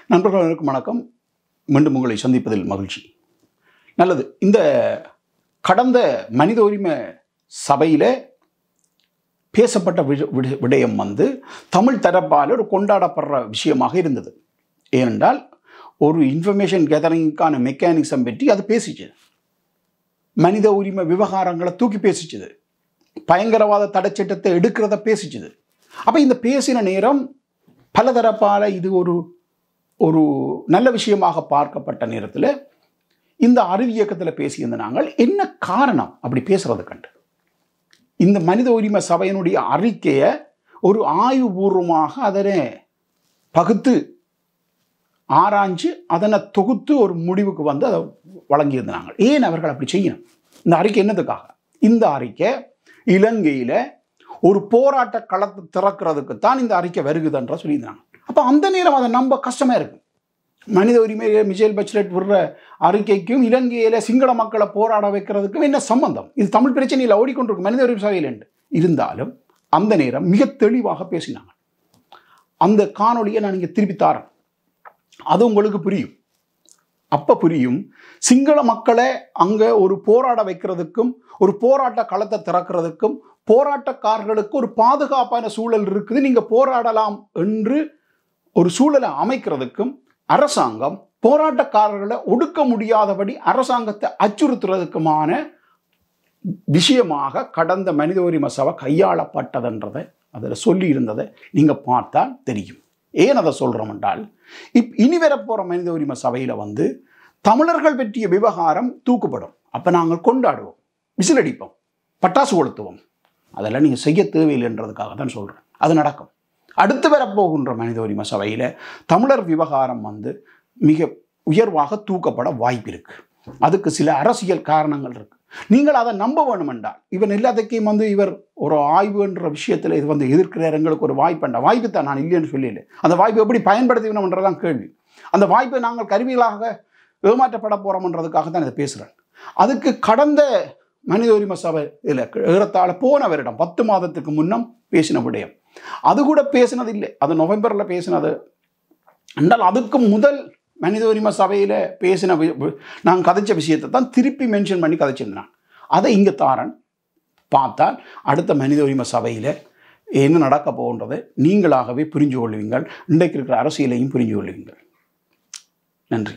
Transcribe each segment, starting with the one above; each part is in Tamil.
நண்பர்கள் அனைவருக்கும் வணக்கம் மீண்டும் உங்களை சந்திப்பதில் மகிழ்ச்சி நல்லது இந்த கடந்த மனித உரிமை சபையில் பேசப்பட்ட விஷ- விட- விடயம் வந்து தமிழ் தரப்பால் ஒரு கொண்டாடப்படுற விஷயமாக இருந்தது ஏனென்றால் ஒரு இன்ஃபர்மேஷன் கேதரிங்க்கான மெக்கானிசம் பற்றி அது பேசிச்சு மனித உரிமை விவகாரங்களை தூக்கி பேசிச்சுது பயங்கரவாத தடைச்சட்டத்தை எடுக்கிறத பேசிச்சுது அப்போ இந்த பேசின நேரம் பலதரப்பால் இது ஒரு ஒரு நல்ல விஷயமாக பார்க்கப்பட்ட நேரத்தில் இந்த அறிவியக்கத்தில் பேசியிருந்த நாங்கள் என்ன காரணம் அப்படி பேசுறது கண்டு இந்த மனித உரிமை சபையினுடைய அறிக்கையை ஒரு ஆய்வுபூர்வமாக அதனை பகுத்து ஆராய்ஞ்சு அதனை தொகுத்து ஒரு முடிவுக்கு வந்து அதை வழங்கியிருந்தாங்க ஏன் அவர்கள் அப்படி செய்யணும் இந்த அறிக்கை என்னதுக்காக இந்த அறிக்கை இலங்கையில் ஒரு போராட்ட களத்தை திறக்கிறதுக்கு தான் இந்த அறிக்கை வருகுதுன்ற சொல்லியிருந்தாங்க அப்போ அந்த நேரம் அதை நம்ப கஷ்டமாக இருக்கு மனித உரிமை மிஷேல் பச்லெட் விடுற அறிக்கைக்கும் இலங்கையில சிங்கள மக்களை போராட வைக்கிறதுக்கும் என்ன சம்பந்தம் இது தமிழ் பிரச்சனையில் ஓடிக்கொண்டிருக்கு மனித உரிமை சபையில் என்று இருந்தாலும் அந்த நேரம் மிக தெளிவாக பேசினாங்க அந்த காணொளியை நான் இங்கே திருப்பி தாரேன் அது உங்களுக்கு புரியும் அப்ப புரியும் சிங்கள மக்களை அங்க ஒரு போராட வைக்கிறதுக்கும் ஒரு போராட்ட களத்தை திறக்கிறதுக்கும் போராட்டக்காரர்களுக்கு ஒரு பாதுகாப்பான சூழல் இருக்குது நீங்க போராடலாம் என்று ஒரு சூழலை அமைக்கிறதுக்கும் அரசாங்கம் போராட்டக்காரர்களை ஒடுக்க முடியாதபடி அரசாங்கத்தை அச்சுறுத்துறதுக்குமான விஷயமாக கடந்த மனித உரிமை சபை கையாளப்பட்டதுன்றதை அதில் சொல்லி இருந்ததை நீங்கள் பார்த்தால் தெரியும் ஏன் அதை சொல்கிறோம் என்றால் இப் இனி வரப்போகிற மனித உரிமை சபையில் வந்து தமிழர்கள் பற்றிய விவகாரம் தூக்கப்படும் அப்போ நாங்கள் கொண்டாடுவோம் விசிலடிப்போம் பட்டாசு கொளுத்துவோம் அதெல்லாம் நீங்கள் செய்ய தேவையில்லைன்றதுக்காக தான் சொல்கிறேன் அது நடக்கும் அடுத்து வரப்போகின்ற மனித உரிமை சபையில் தமிழர் விவகாரம் வந்து மிக உயர்வாக தூக்கப்பட வாய்ப்பு இருக்கு அதுக்கு சில அரசியல் காரணங்கள் இருக்கு நீங்கள் அதை நம்ப வேணுமென்றால் இவன் எல்லாத்துக்கும் வந்து இவர் ஒரு ஆய்வுன்ற விஷயத்தில் இது வந்து எதிர்க்கிறார் எங்களுக்கு ஒரு வாய்ப்பு வேண்டாம் வாய்ப்பு தான் நான் இல்லைன்னு சொல்லல அந்த வாய்ப்பு எப்படி பயன்படுத்திக்கணும்ன்றதான் கேள்வி அந்த வாய்ப்பை நாங்கள் கருவிகளாக ஏமாற்றப்பட போகிறோம்ன்றதுக்காக தான் இதை பேசுகிறேன் அதுக்கு கடந்த மனித உரிமை சபை இதில் ஏறத்தாழ போன வருடம் பத்து மாதத்துக்கு முன்னம் பேசின விடயம் அது கூட பேசினது இல்லை அது நவம்பரில் பேசினது என்றால் அதுக்கு முதல் மனித உரிமை சபையில் பேசின வி- வி- நான் கதைச்ச விஷயத்தை தான் திருப்பி மென்ஷன் பண்ணி கதைச்சிருந்தேன் அதை இங்கே தாரன் பார்த்தால் அடுத்த மனித உரிமை சபையில் என்ன நடக்க போகின்றதை நீங்களாகவே புரிஞ்சு கொள்வீங்கள் இன்றைக்கு இருக்கிற அரசியலையும் புரிஞ்சு கொள்வீங்கள் நன்றி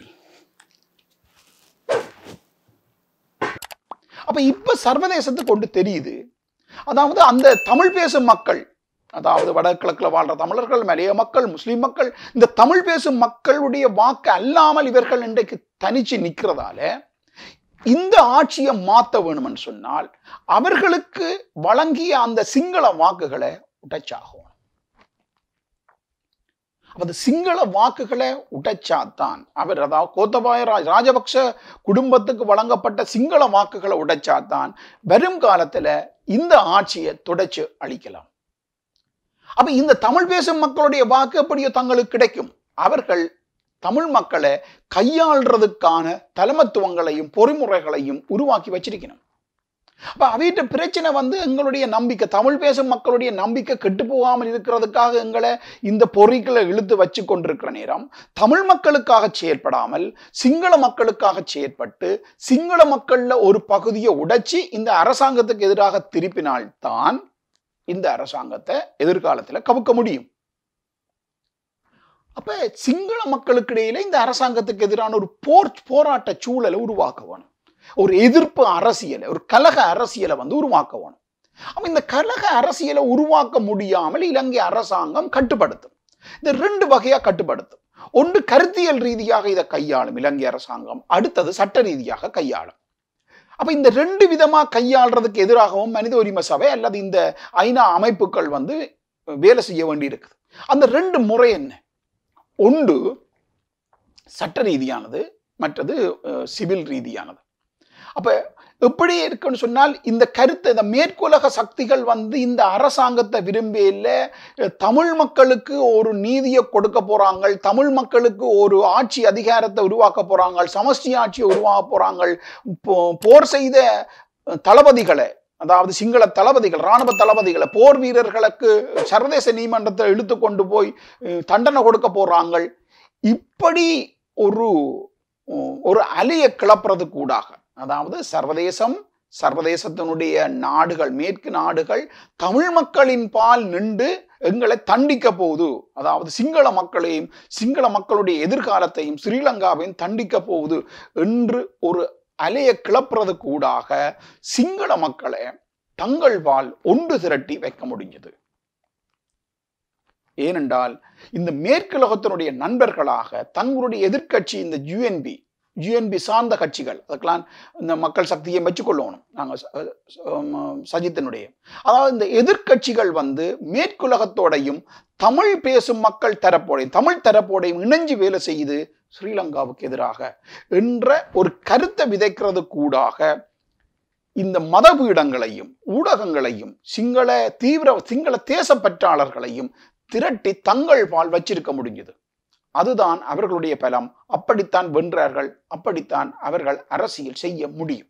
அப்ப இப்ப சர்வதேசத்துக்கு கொண்டு தெரியுது அதாவது அந்த தமிழ் பேசும் மக்கள் அதாவது வடகிழக்கில் வாழ்ற தமிழர்கள் மலைய மக்கள் முஸ்லிம் மக்கள் இந்த தமிழ் பேசும் மக்களுடைய வாக்கு அல்லாமல் இவர்கள் இன்றைக்கு தனிச்சு நிற்கிறதால இந்த ஆட்சியை மாற்ற வேணும்னு சொன்னால் அவர்களுக்கு வழங்கிய அந்த சிங்கள வாக்குகளை உடைச்சாகும் அப்ப அந்த சிங்கள வாக்குகளை உடைச்சாத்தான் அவர் அதாவது கோத்தபாய ராஜ் ராஜபக்ஷ குடும்பத்துக்கு வழங்கப்பட்ட சிங்கள வாக்குகளை உடைச்சாத்தான் வரும் காலத்துல இந்த ஆட்சியை துடைச்சு அளிக்கலாம் அப்ப இந்த தமிழ் பேசும் மக்களுடைய வாக்கு எப்படியோ தங்களுக்கு கிடைக்கும் அவர்கள் தமிழ் மக்களை கையாள்றதுக்கான தலைமத்துவங்களையும் பொறிமுறைகளையும் உருவாக்கி வச்சிருக்கணும் அப்ப அவையிட்ட பிரச்சனை வந்து எங்களுடைய நம்பிக்கை தமிழ் பேசும் மக்களுடைய நம்பிக்கை கெட்டு போகாமல் இருக்கிறதுக்காக எங்களை இந்த பொறிகளை இழுத்து வச்சு கொண்டிருக்கிற நேரம் தமிழ் மக்களுக்காக செயற்படாமல் சிங்கள மக்களுக்காக செயற்பட்டு சிங்கள மக்கள்ல ஒரு பகுதியை உடைச்சி இந்த அரசாங்கத்துக்கு எதிராக திருப்பினால்தான் இந்த அரசாங்கத்தை எதிர்காலத்துல கவுக்க முடியும் அப்ப சிங்கள மக்களுக்கு இடையில இந்த அரசாங்கத்துக்கு எதிரான ஒரு போர் போராட்ட சூழலை உருவாக்க வேணும் ஒரு எதிர்ப்பு அரசியலை ஒரு கலக அரசியலை வந்து உருவாக்க வேணும் அப்ப இந்த கலக அரசியலை உருவாக்க முடியாமல் இலங்கை அரசாங்கம் கட்டுப்படுத்தும் இந்த ரெண்டு வகையா கட்டுப்படுத்தும் ஒன்று கருத்தியல் ரீதியாக இதை கையாளும் இலங்கை அரசாங்கம் அடுத்தது சட்ட ரீதியாக கையாளும் அப்ப இந்த ரெண்டு விதமா கையாளுறதுக்கு எதிராகவும் மனித உரிமை சபை அல்லது இந்த ஐநா அமைப்புகள் வந்து வேலை செய்ய வேண்டி இருக்குது அந்த ரெண்டு முறை என்ன ஒன்று சட்ட ரீதியானது மற்றது அஹ், சிவில் ரீதியானது அப்ப எப்படி இருக்குன்னு சொன்னால் இந்த கருத்து இந்த மேற்குலக சக்திகள் வந்து இந்த அரசாங்கத்தை விரும்பியில தமிழ் மக்களுக்கு ஒரு நீதியை கொடுக்க போறாங்க தமிழ் மக்களுக்கு ஒரு ஆட்சி அதிகாரத்தை உருவாக்க போறாங்க சமஷ்டி ஆட்சியை உருவாக்க போறாங்க போ- போர் செய்த தளபதிகளை அதாவது சிங்கள தளபதிகள் ராணுவ தளபதிகளை போர் வீரர்களுக்கு சர்வதேச நீதிமன்றத்தை இழுத்து கொண்டு போய் அஹ், தண்டனை கொடுக்க போறாங்க இப்படி ஒரு ஒரு அலையை கிளப்புறது கூடாக அதாவது சர்வதேசம் சர்வதேசத்தினுடைய நாடுகள் மேற்கு நாடுகள் தமிழ் மக்களின் பால் நின்று எங்களை தண்டிக்க போகுது அதாவது சிங்கள மக்களையும் சிங்கள மக்களுடைய எதிர்காலத்தையும் ஸ்ரீலங்காவையும் தண்டிக்க போகுது என்று ஒரு அலையை கிளப்புறது கூடாக சிங்கள மக்களை தங்கள் பால் ஒன்று திரட்டி வைக்க முடிஞ்சது ஏனென்றால் இந்த மேற்குலகத்தினுடைய நண்பர்களாக தங்களுடைய எதிர்க்கட்சி இந்த யுஎன்பி யுஎன்பி சார்ந்த கட்சிகள் அதுக்கெல்லாம் இந்த மக்கள் சக்தியை வச்சுக்கொள்ளணும் நாங்கள் சஜித்தினுடைய அதாவது இந்த எதிர்க்கட்சிகள் வந்து மேற்குலகத்தோடையும் தமிழ் பேசும் மக்கள் தரப்போடையும் தமிழ் தரப்போடையும் இணைஞ்சு வேலை செய்யுது ஸ்ரீலங்காவுக்கு எதிராக என்ற ஒரு கருத்தை விதைக்கிறது கூடாக இந்த மதபீடங்களையும் ஊடகங்களையும் சிங்கள தீவிர சிங்கள தேசப்பற்றாளர்களையும் திரட்டி தங்கள் பால் வச்சிருக்க முடிஞ்சது அதுதான் அவர்களுடைய பலம் அப்படித்தான் வென்றார்கள் அப்படித்தான் அவர்கள் அரசியல் செய்ய முடியும்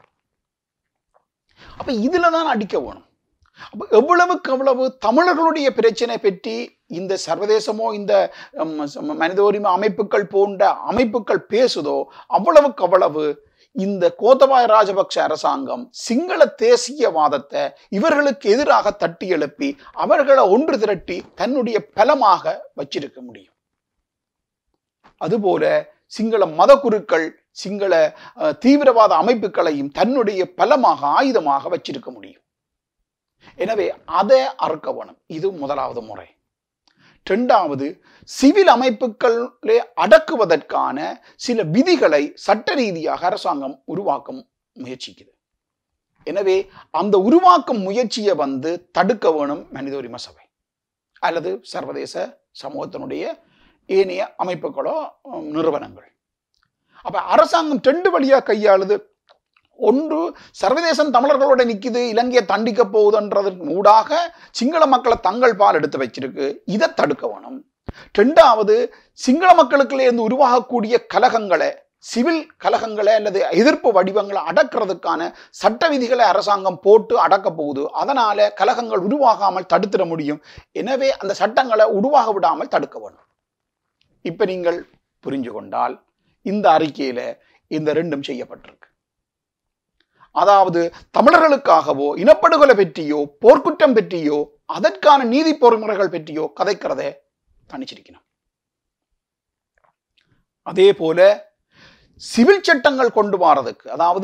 அப்ப இதுல தான் அடிக்க வேணும் அப்ப எவ்வளவுக்கு எவ்வளவு தமிழர்களுடைய பிரச்சனை பற்றி இந்த சர்வதேசமோ இந்த மனித உரிமை அமைப்புகள் போன்ற அமைப்புகள் பேசுதோ அவ்வளவுக்கு அவ்வளவு இந்த கோத்தபாய ராஜபக்ஷ அரசாங்கம் சிங்கள தேசியவாதத்தை இவர்களுக்கு எதிராக தட்டி எழுப்பி அவர்களை ஒன்று திரட்டி தன்னுடைய பலமாக வச்சிருக்க முடியும் அதுபோல சிங்கள மத குருக்கள் சிங்கள தீவிரவாத அமைப்புகளையும் தன்னுடைய பலமாக ஆயுதமாக வச்சிருக்க முடியும் எனவே அதை அறுக்க வேணும் இது முதலாவது முறை இரண்டாவது சிவில் அமைப்புகளே அடக்குவதற்கான சில விதிகளை சட்ட ரீதியாக அரசாங்கம் உருவாக்க முயற்சிக்குது எனவே அந்த உருவாக்கும் முயற்சியை வந்து தடுக்க வேணும் மனித உரிமை சபை அல்லது சர்வதேச சமூகத்தினுடைய ஏனைய அமைப்புகளோ நிறுவனங்கள் அப்ப அரசாங்கம் ரெண்டு வழியா கையாளுது ஒன்று சர்வதேசம் தமிழர்களோட நிக்குது இலங்கையை தண்டிக்க போகுதுன்றதன் ஊடாக சிங்கள மக்களை தங்கள் பால் எடுத்து வச்சிருக்கு இதை தடுக்க வேணும் ரெண்டாவது சிங்கள மக்களுக்குள்ளே இருந்து உருவாகக்கூடிய கலகங்களை சிவில் கலகங்களை அல்லது எதிர்ப்பு வடிவங்களை அடக்கிறதுக்கான சட்ட விதிகளை அரசாங்கம் போட்டு அடக்க போகுது அதனால கலகங்கள் உருவாகாமல் தடுத்துட முடியும் எனவே அந்த சட்டங்களை உருவாக விடாமல் தடுக்க வேணும் இப்ப நீங்கள் புரிஞ்சு கொண்டால் இந்த அறிக்கையில இந்த ரெண்டும் செய்யப்பட்டிருக்கு அதாவது தமிழர்களுக்காகவோ இனப்படுகொலை பற்றியோ போர்க்குற்றம் பற்றியோ அதற்கான நீதி பொறிமுறைகள் பற்றியோ கதைக்கிறதை தனிச்சிருக்கணும் அதே போல சிவில் சட்டங்கள் கொண்டு வரதுக்கு அதாவது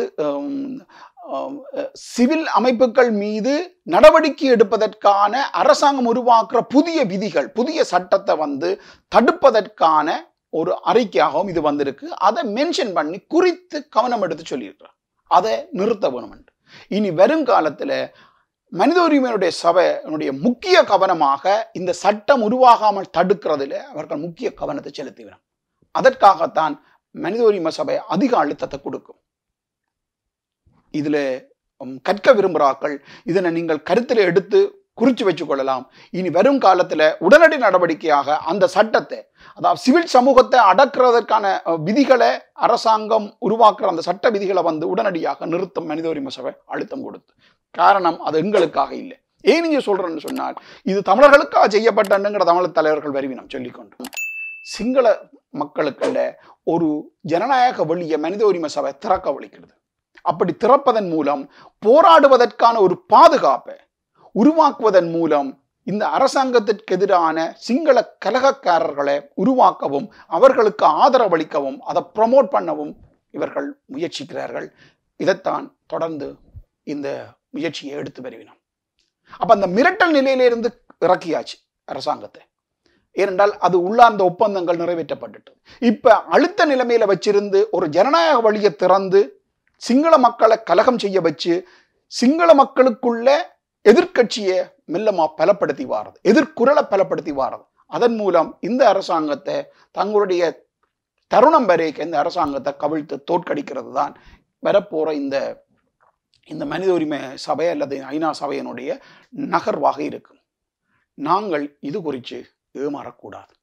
சிவில் அமைப்புகள் மீது நடவடிக்கை எடுப்பதற்கான அரசாங்கம் உருவாக்குற புதிய விதிகள் புதிய சட்டத்தை வந்து தடுப்பதற்கான ஒரு அறிக்கையாகவும் இது வந்திருக்கு அதை மென்ஷன் பண்ணி குறித்து கவனம் எடுத்து சொல்லியிருக்கிறார் அதை நிறுத்த வேணும் இனி வருங்காலத்துல மனித உரிமையுடைய சபையினுடைய முக்கிய கவனமாக இந்த சட்டம் உருவாகாமல் தடுக்கிறதுல அவர்கள் முக்கிய கவனத்தை செலுத்துகிறார் அதற்காகத்தான் மனித உரிமை சபை அதிக அழுத்தத்தை கொடுக்கும் இதுல கற்க விரும்புகிறாக்கள் இதனை நீங்கள் கருத்தில் எடுத்து குறிச்சு வச்சுக் கொள்ளலாம் இனி வரும் காலத்துல உடனடி நடவடிக்கையாக அந்த சட்டத்தை அதாவது சிவில் சமூகத்தை அடக்குறதற்கான விதிகளை அரசாங்கம் உருவாக்குற அந்த சட்ட விதிகளை வந்து உடனடியாக நிறுத்தும் மனித உரிமை சபை அழுத்தம் கொடுத்து காரணம் அது எங்களுக்காக இல்லை ஏன் நீங்க சொல்றேன்னு சொன்னால் இது தமிழர்களுக்காக செய்யப்பட்டங்கிற தமிழ் தலைவர்கள் வருவினம் சொல்லிக்கொண்டு சிங்கள மக்களுக்குள்ள ஒரு ஜனநாயக வழியை மனித உரிமை சபை திறக்க வலிக்கிறது அப்படி திறப்பதன் மூலம் போராடுவதற்கான ஒரு பாதுகாப்பை உருவாக்குவதன் மூலம் இந்த அரசாங்கத்திற்கு எதிரான சிங்கள கலகக்காரர்களை உருவாக்கவும் அவர்களுக்கு ஆதரவளிக்கவும் அதை ப்ரமோட் பண்ணவும் இவர்கள் முயற்சிக்கிறார்கள் இதைத்தான் தொடர்ந்து இந்த முயற்சியை எடுத்து வருவினோம் அப்ப அந்த மிரட்டல் நிலையிலிருந்து இறக்கியாச்சு அரசாங்கத்தை ஏனென்றால் அது உள்ளார்ந்த ஒப்பந்தங்கள் நிறைவேற்றப்பட்டுட்டு இப்ப அழுத்த நிலைமையில வச்சிருந்து ஒரு ஜனநாயக வழியை திறந்து சிங்கள மக்களை கலகம் செய்ய வச்சு சிங்கள மக்களுக்குள்ள எதிர்கட்சியை மெல்லமா பலப்படுத்தி வாரது எதிர்குரலை பலப்படுத்தி வாரது அதன் மூலம் இந்த அரசாங்கத்தை தங்களுடைய தருணம் வரைக்கும் இந்த அரசாங்கத்தை கவிழ்த்து தோற்கடிக்கிறது தான் வரப்போற இந்த இந்த மனித உரிமை சபை அல்லது ஐநா சபையினுடைய நகர்வாக இருக்கும் நாங்கள் இது குறித்து ஏமாறக்கூடாது